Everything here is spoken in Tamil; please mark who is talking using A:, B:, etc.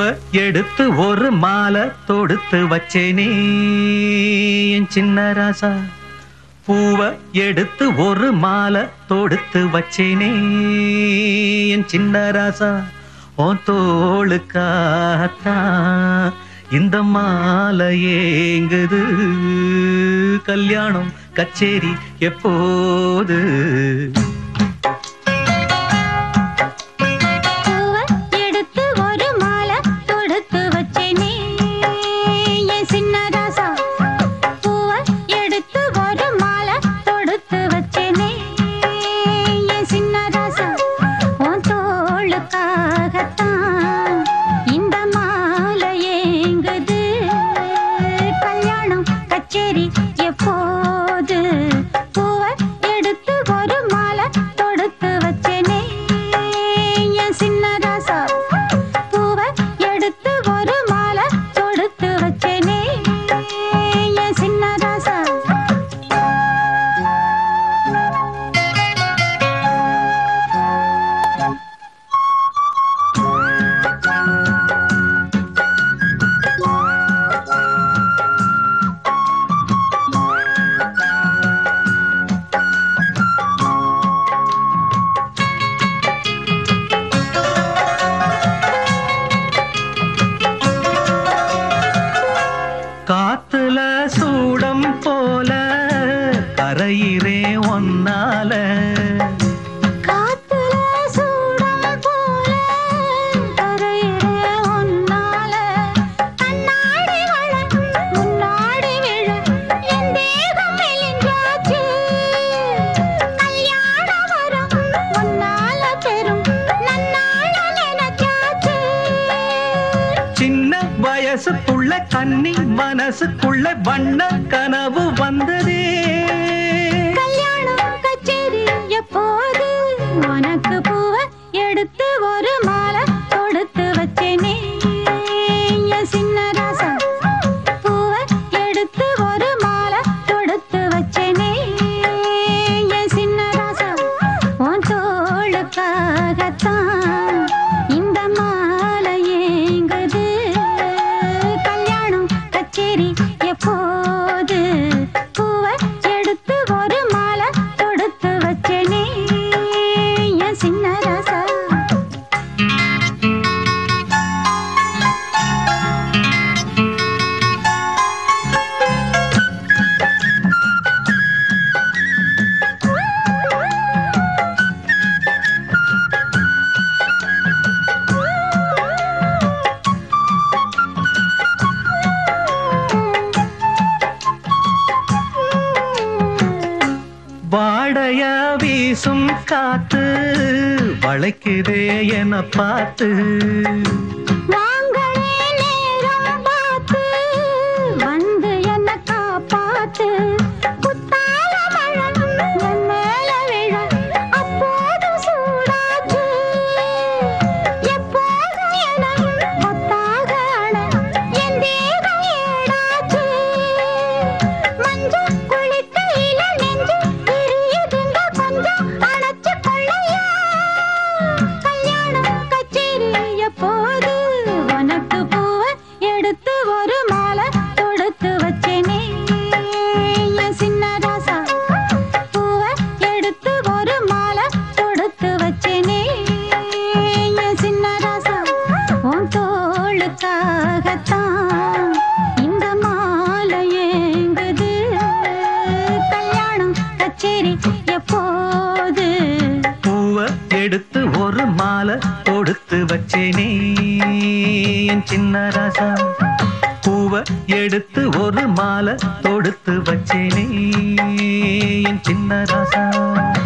A: எடுத்து ஒரு மாலை தொடுத்து வச்சேனே என் சின்ன ராசா பூவை எடுத்து ஒரு மாலை தொடுத்து வச்சேனே என் சின்ன ராசா உன் தோளுக்காகத்தான் இந்த மாலை ஏங்குது கல்யாணம் கச்சேரி எப்போது
B: பூவை எடுத்து ஒரு மாலை தொடுத்து வச்சேனே என் சின்ன ராசா பூவை எடுத்து ஒரு மாலை தொடுத்து வச்சேனே என் சின்ன ராசா உன் தோளுக்காகத்தான் இந்த மாலை ஏங்குது கல்யாணம் கச்சேரி எப்போது பூவை எடுத்து ஒரு மாலை தொடுத்து வச்சேனே என் சின்ன ராசா பூவை எடுத்து ஒரு மாலை தொடுத்து வச்சேனே என் சின்ன ராசா
A: காத்துல சூடம் போல கரையிறே ஒன்னால
B: காத்துல சூடம் போல கரையிலே ஒன்னால கண்ணாடி வளம் முன்னாடி விழ என் தேகம் மெலிஞ்சாச்சு கல்யாண வரம் முன்னால பெரும் நன்னாள நினைச்சாச்சு
A: சின்ன வயசுக்குள்ள கன்னி மனசுக்குள்ள வண்ண கனவு வந்ததே
B: கல்யாணம் கச்சேரி எப்போது உனக்கு பூவை எடுத்து ஒரு மாலை தொடுத்து வச்சேனே என் சின்ன ராசா பூவை எடுத்து ஒரு மாலை தொடுத்து வச்சேனே என் சின்ன ராசா உன் தோளுக்காகத்தான் இந்த மாலை ஏங்குது கல்யாணம் கச்சேரி எப்போது பூவை எடுத்து ஒரு மாலை தொடுத்து வச்சேனே என் சின்ன ராசா
A: வாடைய வீசும் காத்து வளைக்குதே என பார்த்து
B: வாங்களே நேரம் பார்த்து வந்து என்ன காப்பாத்து குத்தால மழை என் மேல விழ அப்போது சூடாச்சு எப்போது என கொத்தாக அண என் தேகம் ஏடாச்சு மஞ்சள் குளிக்கையில நெஞ்சு எரியுதுங்க கொஞ்சம் அணைச்சு கொள்ளையா கல்யாணம் கச்சேரி எப்போது உனக்கு பூவை எடுத்து ஒரு மாலை தொடுத்து வச்சேனே என் சின்ன ராசா பூவை எடுத்து ஒரு மாலை தொடுத்து வச்சேனே என் சின்ன ராசா உன் தோளுக்காகத்தான் இந்த மாலை ஏங்குது கல்யாணம் கச்சேரி எப்போது
A: பூவை எடுத்து ஒரு மாலை தொடுத்து வச்சேனே என் சின்ன ராசா பூவை எடுத்து ஒரு மாலை தொடுத்து வச்சேனே என் சின்ன ராசா